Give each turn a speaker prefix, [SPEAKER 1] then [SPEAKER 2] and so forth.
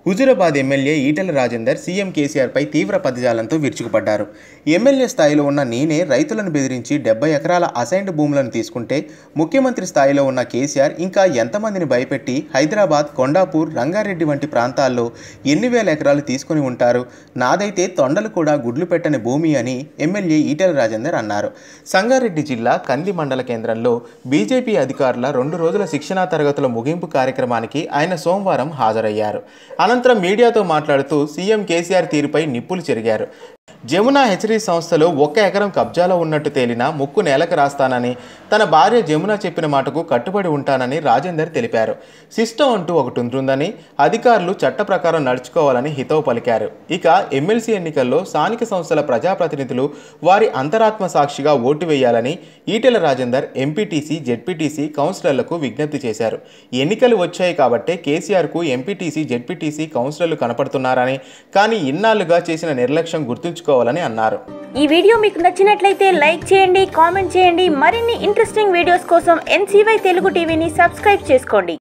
[SPEAKER 1] Huzurabad MLA Etela Rajender CM కేసీఆర్పై తీవ్ర పదజాలంతో విరుచుకుపడ్డారు ఎమ్మెల్యే స్థాయిలో ఉన్న నేనే రైతులను బెదిరించి డెబ్బై ఎకరాల అసైన్డ్ భూములను తీసుకుంటే ముఖ్యమంత్రి స్థాయిలో ఉన్న కేసీఆర్ ఇంకా ఎంతమందిని భయపెట్టి హైదరాబాద్ కొండాపూర్ రంగారెడ్డి వంటి ప్రాంతాల్లో ఎన్ని వేల ఎకరాలు తీసుకుని ఉంటారు నాదైతే తొండలు కూడా గుడ్లు పెట్టని భూమి అని ఎమ్మెల్యే ఈటెల రాజేందర్ అన్నారు సంగారెడ్డి జిల్లా కంది మండల కేంద్రంలో బీజేపీ అధికారుల రెండు రోజుల శిక్షణా తరగతుల ముగింపు కార్యక్రమానికి ఆయన సోమవారం హాజరయ్యారు అనంతరం మీడియాతో మాట్లాడుతూ సీఎం కేసీఆర్ తీరుపై నిప్పులు చెరిగారు జమున హెచ్చరీ సంస్థలో ఒక్క ఎకరం కబ్జాలో ఉన్నట్టు తేలిన ముక్కు నేలకు రాస్తానని తన భార్య జమున చెప్పిన మాటకు కట్టుబడి ఉంటానని రాజేందర్ తెలిపారు సిస్టమ్ అంటూ ఒకటి ఉంటుందని అధికారులు చట్ట ప్రకారం నడుచుకోవాలని హితవు పలికారు ఇక ఎమ్మెల్సీ ఎన్నికల్లో స్థానిక సంస్థల ప్రజాప్రతినిధులు వారి అంతరాత్మ సాక్షిగా ఓటు వేయాలని ఈటెల రాజేందర్ ఎంపీటీసీ జెడ్పీటీసీ కౌన్సిలర్లకు విజ్ఞప్తి చేశారు ఎన్నికలు వచ్చాయి కాబట్టే కేసీఆర్కు ఎంపీటీసీ జెడ్పీటీసీ కౌన్సిలర్లు కనపడుతున్నారని కానీ ఇన్నాళ్లుగా చేసిన నిర్లక్ష్యం గుర్తుంచుకోవాలని అన్నారు
[SPEAKER 2] ఈ వీడియో మీకు నచ్చినట్లయితే లైక్ చేయండి కామెంట్ చేయండి మరిన్ని ఇంట్రెస్టింగ్ వీడియోస్ కోసం ఎన్సీవై తెలుగు టీవీని సబ్స్క్రైబ్ చేసుకోండి